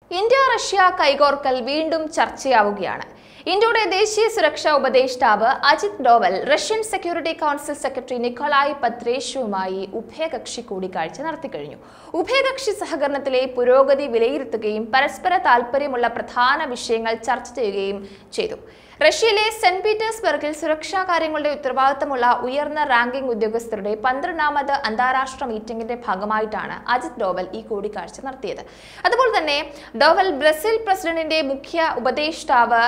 India Russia കൈകോർക്കൽ വീണ്ടും ചർച്ചയാവുകയാണ് ഇന്ത്യയുടെ ദേശീയ സുരക്ഷാ ഉപദേഷ്ടാവ് Ajit Doval Russian security council secretary Nikolai പത്രേഷുവുമായി ഉഭയകക്ഷി കൂടിക്കാഴ്ച നടത്തിക്കഴിഞ്ഞു ഉഭയകക്ഷി സഹകരണത്തിലെ പുരോഗതി വിലയിരുത്തുകയും പരസ്പര താൽപ്പര്യമുള്ള പ്രധാന വിഷയങ്ങൾ ചർച്ച ചെയ്യുകയും ചെയ്തു റഷ്യയിലെ സെന്റ് പീറ്റേഴ്സ്ബർഗിൽ സുരക്ഷാ കാര്യങ്ങളുടെ ഉത്തരവാദിത്തമുള്ള ഉയർന്ന റാങ്കിംഗ് ഉദ്യോഗസ്ഥരുടെ പന്ത്രണ്ടാമത് അന്താരാഷ്ട്ര മീറ്റിംഗിന്റെ ഭാഗമായിട്ടാണ് അജിത് ഡോവൽ ഈ കൂടിക്കാഴ്ച നടത്തിയത് അതുപോലെ തന്നെ ഡോവൽ ബ്രസീൽ പ്രസിഡന്റിന്റെ മുഖ്യ ഉപദേഷ്ടാവ്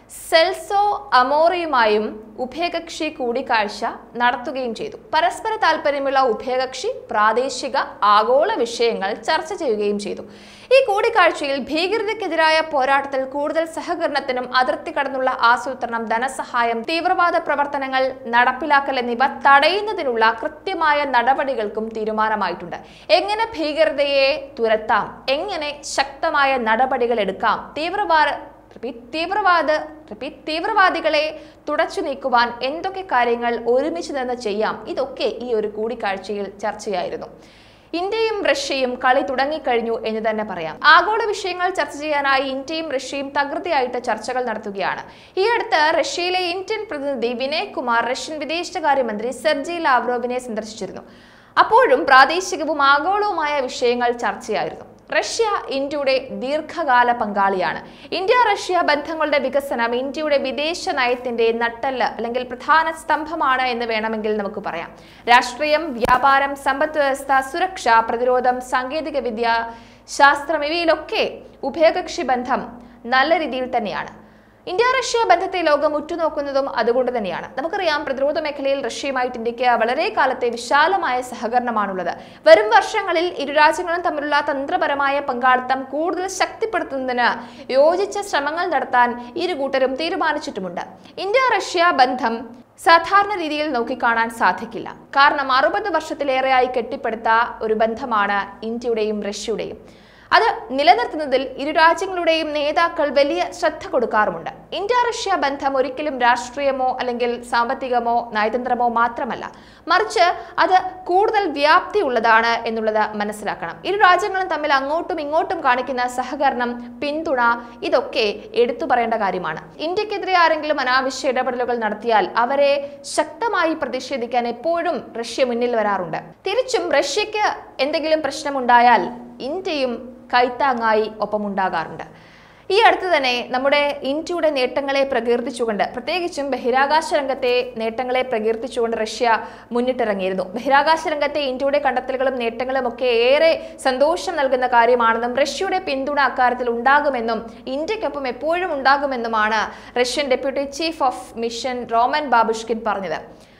സെൽസോ അമോറിയുമായും ഉഭയകക്ഷി കൂടിക്കാഴ്ച നടത്തുകയും ചെയ്തു പരസ്പര താല്പര്യമുള്ള ഉഭയകക്ഷി പ്രാദേശിക ആഗോള വിഷയങ്ങൾ ചർച്ച ചെയ്യുകയും ചെയ്തു ഈ കൂടിക്കാഴ്ചയിൽ ഭീകരതയ്ക്കെതിരായ പോരാട്ടത്തിൽ കൂടുതൽ സഹകരണത്തിനും അതിർത്തി കടന്നുള്ള ആസൂത്രണം ധനസഹായം തീവ്രവാദ പ്രവർത്തനങ്ങൾ നടപ്പിലാക്കൽ എന്നിവ തടയുന്നതിനുള്ള കൃത്യമായ നടപടികൾക്കും തീരുമാനമായിട്ടുണ്ട് എങ്ങനെ ഭീകരതയെ തുരത്താം എങ്ങനെ ശക്തമായ നടപടികൾ എടുക്കാം തീവ്രവാദ റിപ്പീറ്റ് തീവ്രവാദ റിപ്പീറ്റ് തീവ്രവാദികളെ തുടച്ചു നീക്കുവാൻ എന്തൊക്കെ കാര്യങ്ങൾ ഒരുമിച്ച് നിന്ന് ചെയ്യാം ഇതൊക്കെ ഈ ഒരു കൂടിക്കാഴ്ചയിൽ ചർച്ചയായിരുന്നു ഇന്ത്യയും റഷ്യയും കളി തുടങ്ങിക്കഴിഞ്ഞു എന്ന് തന്നെ പറയാം ആഗോള വിഷയങ്ങൾ ചർച്ച ചെയ്യാനായി ഇന്ത്യയും റഷ്യയും തകൃതിയായിട്ട് ചർച്ചകൾ നടത്തുകയാണ് ഈ അടുത്ത് റഷ്യയിലെ ഇന്ത്യൻ പ്രതിനിധി വിനയ് കുമാർ റഷ്യൻ വിദേശകാര്യമന്ത്രി സെർജി ലാവ്റോവിനെ സന്ദർശിച്ചിരുന്നു അപ്പോഴും പ്രാദേശികവും ആഗോളവുമായ വിഷയങ്ങൾ ചർച്ചയായിരുന്നു റഷ്യ ഇന്ത്യയുടെ ദീർഘകാല പങ്കാളിയാണ് ഇന്ത്യ റഷ്യ ബന്ധങ്ങളുടെ വികസനം ഇന്ത്യയുടെ വിദേശ നയത്തിന്റെ നട്ടെല്ല് അല്ലെങ്കിൽ പ്രധാന സ്തംഭമാണ് എന്ന് വേണമെങ്കിൽ നമുക്ക് പറയാം രാഷ്ട്രീയം വ്യാപാരം സമ്പദ് വ്യവസ്ഥ സുരക്ഷ പ്രതിരോധം സാങ്കേതിക വിദ്യ ശാസ്ത്രം ഇവയിലൊക്കെ ഉഭയകക്ഷി ബന്ധം നല്ല രീതിയിൽ തന്നെയാണ് ഇന്ത്യ റഷ്യ ബന്ധത്തെ ലോകം ഉറ്റുനോക്കുന്നതും അതുകൊണ്ട് തന്നെയാണ് നമുക്കറിയാം പ്രതിരോധ മേഖലയിൽ റഷ്യയുമായിട്ട് ഇന്ത്യക്ക് വളരെ കാലത്തെ വിശാലമായ സഹകരണമാണുള്ളത് വരും വർഷങ്ങളിൽ ഇരു രാജ്യങ്ങളും തമ്മിലുള്ള തന്ത്രപരമായ പങ്കാളിത്തം കൂടുതൽ ശക്തിപ്പെടുത്തുന്നതിന് യോജിച്ച ശ്രമങ്ങൾ നടത്താൻ ഇരു കൂട്ടരും തീരുമാനിച്ചിട്ടുമുണ്ട് ഇന്ത്യ റഷ്യ ബന്ധം സാധാരണ രീതിയിൽ നോക്കിക്കാണാൻ സാധിക്കില്ല കാരണം അറുപത് വർഷത്തിലേറെയായി കെട്ടിപ്പടുത്ത ഒരു ബന്ധമാണ് ഇന്ത്യയുടെയും റഷ്യയുടെയും അത് നിലനിർത്തുന്നതിൽ ഇരു രാജ്യങ്ങളുടെയും നേതാക്കൾ വലിയ ശ്രദ്ധ കൊടുക്കാറുമുണ്ട് ഇന്ത്യ റഷ്യ ബന്ധം ഒരിക്കലും രാഷ്ട്രീയമോ അല്ലെങ്കിൽ സാമ്പത്തികമോ നയതന്ത്രമോ മാത്രമല്ല മറിച്ച് അത് കൂടുതൽ വ്യാപ്തിയുള്ളതാണ് എന്നുള്ളത് മനസ്സിലാക്കണം ഇരു രാജ്യങ്ങളും തമ്മിൽ അങ്ങോട്ടും ഇങ്ങോട്ടും കാണിക്കുന്ന സഹകരണം പിന്തുണ ഇതൊക്കെ എടുത്തു പറയേണ്ട കാര്യമാണ് ഇന്ത്യക്കെതിരെ ആരെങ്കിലും അനാവശ്യ ഇടപെടലുകൾ നടത്തിയാൽ അവരെ ശക്തമായി പ്രതിഷേധിക്കാൻ എപ്പോഴും റഷ്യ മുന്നിൽ വരാറുണ്ട് തിരിച്ചും റഷ്യക്ക് എന്തെങ്കിലും പ്രശ്നമുണ്ടായാൽ ഇന്ത്യയും കൈത്താങ്ങായി ഒപ്പമുണ്ടാകാറുണ്ട് ഈ അടുത്ത് തന്നെ നമ്മുടെ ഇന്ത്യയുടെ നേട്ടങ്ങളെ പ്രകീർത്തിച്ചുകൊണ്ട് പ്രത്യേകിച്ചും ബഹിരാകാശ രംഗത്തെ നേട്ടങ്ങളെ പ്രകീർത്തിച്ചുകൊണ്ട് റഷ്യ മുന്നിട്ടിറങ്ങിയിരുന്നു ബഹിരാകാശ രംഗത്തെ ഇന്ത്യയുടെ കണ്ടെത്തലുകളും നേട്ടങ്ങളും ഒക്കെ ഏറെ സന്തോഷം നൽകുന്ന കാര്യമാണെന്നും റഷ്യയുടെ പിന്തുണ അക്കാര്യത്തിൽ ഉണ്ടാകുമെന്നും ഇന്ത്യക്കൊപ്പം എപ്പോഴും ഉണ്ടാകുമെന്നുമാണ് Russian deputy chief of mission Roman Babushkin പറഞ്ഞത്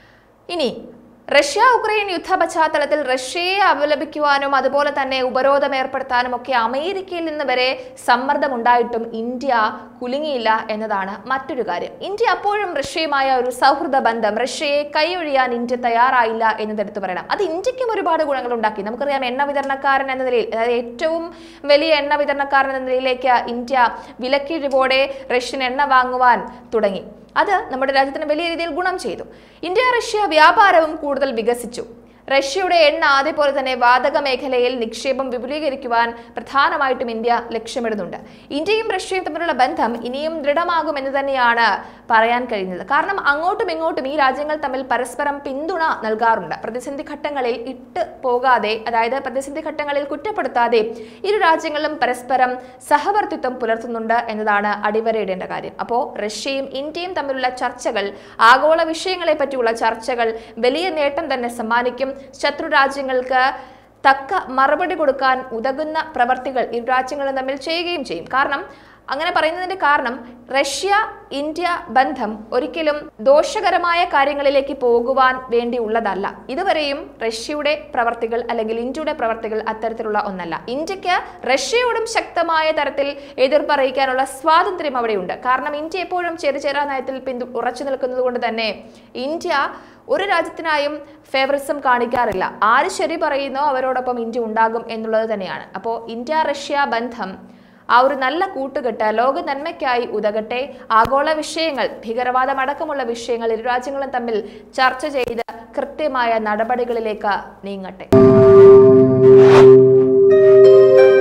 ഇനി റഷ്യ ഉക്രൈൻ യുദ്ധ പശ്ചാത്തലത്തിൽ റഷ്യയെ അപലപിക്കുവാനും അതുപോലെ തന്നെ ഉപരോധം ഏർപ്പെടുത്താനും ഒക്കെ അമേരിക്കയിൽ നിന്ന് വരെ സമ്മർദ്ദമുണ്ടായിട്ടും ഇന്ത്യ കുലുങ്ങിയില്ല എന്നതാണ് മറ്റൊരു കാര്യം ഇന്ത്യ അപ്പോഴും റഷ്യയുമായ ഒരു സൗഹൃദ ബന്ധം റഷ്യയെ കൈയൊഴിയാൻ ഇന്ത്യ തയ്യാറായില്ല എന്നതെടുത്ത് പറയണം അത് ഇന്ത്യക്കും ഒരുപാട് ഗുണങ്ങൾ ഉണ്ടാക്കി നമുക്കറിയാം എണ്ണ വിതരണക്കാരൻ എന്ന നിലയിൽ അതായത് ഏറ്റവും വലിയ എണ്ണ വിതരണക്കാരൻ എന്ന നിലയിലേക്ക് ഇന്ത്യ വിലക്കിഴിവോടെ റഷ്യൻ എണ്ണ വാങ്ങുവാൻ തുടങ്ങി അത് നമ്മുടെ രാജ്യത്തിന് വലിയ രീതിയിൽ ഗുണം ചെയ്തു ഇന്ത്യ റഷ്യ വ്യാപാരവും കൂടുതൽ വികസിച്ചു റഷ്യയുടെ എണ്ണ അതേപോലെ തന്നെ വാതക മേഖലയിൽ നിക്ഷേപം വിപുലീകരിക്കുവാൻ പ്രധാനമായിട്ടും ഇന്ത്യ ലക്ഷ്യമിടുന്നുണ്ട് ഇന്ത്യയും റഷ്യയും തമ്മിലുള്ള ബന്ധം ഇനിയും ദൃഢമാകുമെന്ന് തന്നെയാണ് പറയാൻ കഴിയുന്നത് കാരണം അങ്ങോട്ടും ഇങ്ങോട്ടും ഈ രാജ്യങ്ങൾ തമ്മിൽ പരസ്പരം പിന്തുണ നൽകാറുണ്ട് പ്രതിസന്ധി ഘട്ടങ്ങളിൽ ഇട്ട് പോകാതെ അതായത് പ്രതിസന്ധി ഘട്ടങ്ങളിൽ കുറ്റപ്പെടുത്താതെ ഇരു രാജ്യങ്ങളും പരസ്പരം സഹവർത്തിത്വം പുലർത്തുന്നുണ്ട് എന്നതാണ് അടിവരയിടേണ്ട കാര്യം അപ്പോൾ റഷ്യയും ഇന്ത്യയും തമ്മിലുള്ള ചർച്ചകൾ ആഗോള വിഷയങ്ങളെ പറ്റിയുള്ള ചർച്ചകൾ വലിയ നേട്ടം തന്നെ സമ്മാനിക്കും ശത്രു രാജ്യങ്ങൾക്ക് തക്ക മറുപടി കൊടുക്കാൻ ഉതകുന്ന പ്രവർത്തികൾ ഇരു രാജ്യങ്ങളും തമ്മിൽ ചെയ്യുകയും ചെയ്യും കാരണം അങ്ങനെ പറയുന്നതിന്റെ കാരണം റഷ്യ ഇന്ത്യ ബന്ധം ഒരിക്കലും ദോഷകരമായ കാര്യങ്ങളിലേക്ക് പോകുവാൻ വേണ്ടിയുള്ളതല്ല ഇതുവരെയും റഷ്യയുടെ പ്രവർത്തികൾ അല്ലെങ്കിൽ ഇന്ത്യയുടെ പ്രവർത്തികൾ അത്തരത്തിലുള്ള ഒന്നല്ല ഇന്ത്യക്ക് റഷ്യയോടും ശക്തമായ തരത്തിൽ എതിർപ്പ് അറിയിക്കാനുള്ള സ്വാതന്ത്ര്യം അവിടെയുണ്ട് കാരണം ഇന്ത്യ എപ്പോഴും ചെറുചേരാ നയത്തിൽ പിന്തു ഉറച്ചു നിൽക്കുന്നത് കൊണ്ട് തന്നെ ഇന്ത്യ ഒരു രാജ്യത്തിനായും ഫേവറിസം കാണിക്കാറില്ല ആര് ശരി പറയുന്നോ അവരോടൊപ്പം ഇന്ത്യ ഉണ്ടാകും എന്നുള്ളത് തന്നെയാണ് അപ്പോൾ ഇന്ത്യ റഷ്യ ബന്ധം ആ ഒരു നല്ല കൂട്ടുകെട്ട് ലോക നന്മയ്ക്കായി ഉതകട്ടെ ആഗോള വിഷയങ്ങൾ ഭീകരവാദം അടക്കമുള്ള വിഷയങ്ങൾ ഇരു രാജ്യങ്ങളും തമ്മിൽ ചർച്ച ചെയ്ത് കൃത്യമായ നടപടികളിലേക്ക് നീങ്ങട്ടെ